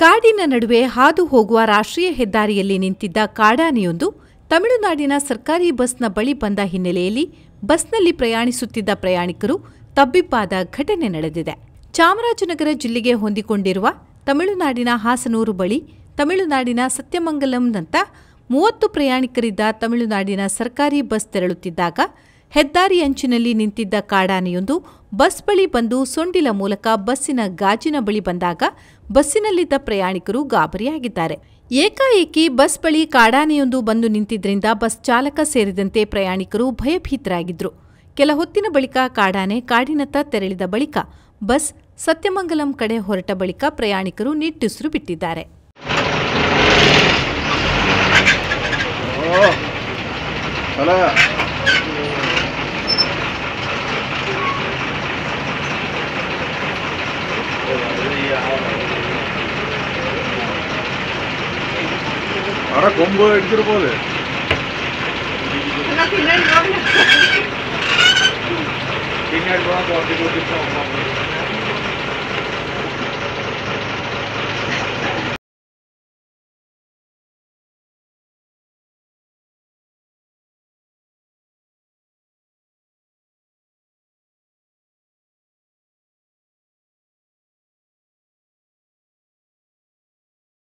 ಕಾಡಿನ ನಡುವೆ ಹಾದು ಹೋಗುವ ರಾಷ್ಟ್ರೀಯ ಹೆದ್ದಾರಿಯಲ್ಲಿ ನಿಂತಿದ್ದ ಕಾಡಾನೆಯೊಂದು ತಮಿಳುನಾಡಿನ ಸರ್ಕಾರಿ ಬಸ್ನ ಬಳಿ ಬಂದ ಹಿನ್ನೆಲೆಯಲ್ಲಿ ಬಸ್ನಲ್ಲಿ ಪ್ರಯಾಣಿಸುತ್ತಿದ್ದ ಪ್ರಯಾಣಿಕರು ತಬ್ಬಿಬ್ಬಾದ ಘಟನೆ ನಡೆದಿದೆ ಚಾಮರಾಜನಗರ ಜಿಲ್ಲೆಗೆ ಹೊಂದಿಕೊಂಡಿರುವ ತಮಿಳುನಾಡಿನ ಹಾಸನೂರು ಬಳಿ ತಮಿಳುನಾಡಿನ ಸತ್ಯಮಂಗಲಂನಂತ ಮೂವತ್ತು ಪ್ರಯಾಣಿಕರಿದ್ದ ತಮಿಳುನಾಡಿನ ಸರ್ಕಾರಿ ಬಸ್ ತೆರಳುತ್ತಿದ್ದಾಗ ಹೆದ್ದಾರಿ ಅಂಚಿನಲ್ಲಿ ನಿಂತಿದ್ದ ಕಾಡಾನೆಯೊಂದು ಬಸ್ ಬಳಿ ಬಂದು ಸೊಂಡಿಲ ಮೂಲಕ ಬಸ್ಸಿನ ಗಾಜಿನ ಬಳಿ ಬಂದಾಗ ಬಸ್ಸಿನಲ್ಲಿದ್ದ ಪ್ರಯಾಣಿಕರು ಗಾಬರಿಯಾಗಿದ್ದಾರೆ ಏಕಾಏಕಿ ಬಸ್ ಬಳಿ ಕಾಡಾನೆಯೊಂದು ಬಂದು ನಿಂತಿದ್ರಿಂದ ಬಸ್ ಚಾಲಕ ಸೇರಿದಂತೆ ಪ್ರಯಾಣಿಕರು ಭಯಭೀತರಾಗಿದ್ರು ಕೆಲ ಹೊತ್ತಿನ ಬಳಿಕ ಕಾಡಾನೆ ಕಾಡಿನತ್ತ ತೆರಳಿದ ಬಳಿಕ ಬಸ್ ಸತ್ಯಮಂಗಲಂ ಕಡೆ ಹೊರಟ ಬಳಿಕ ಪ್ರಯಾಣಿಕರು ನಿಟ್ಟುಸಿರು ಬಿಟ್ಟಿದ್ದಾರೆ ಓ ಅಲ್ಲ ಮರ ಕೊಂಬು ಹಿಡ್ದಿರ್ಬೋದು ಹಿಂಗಾಗಿ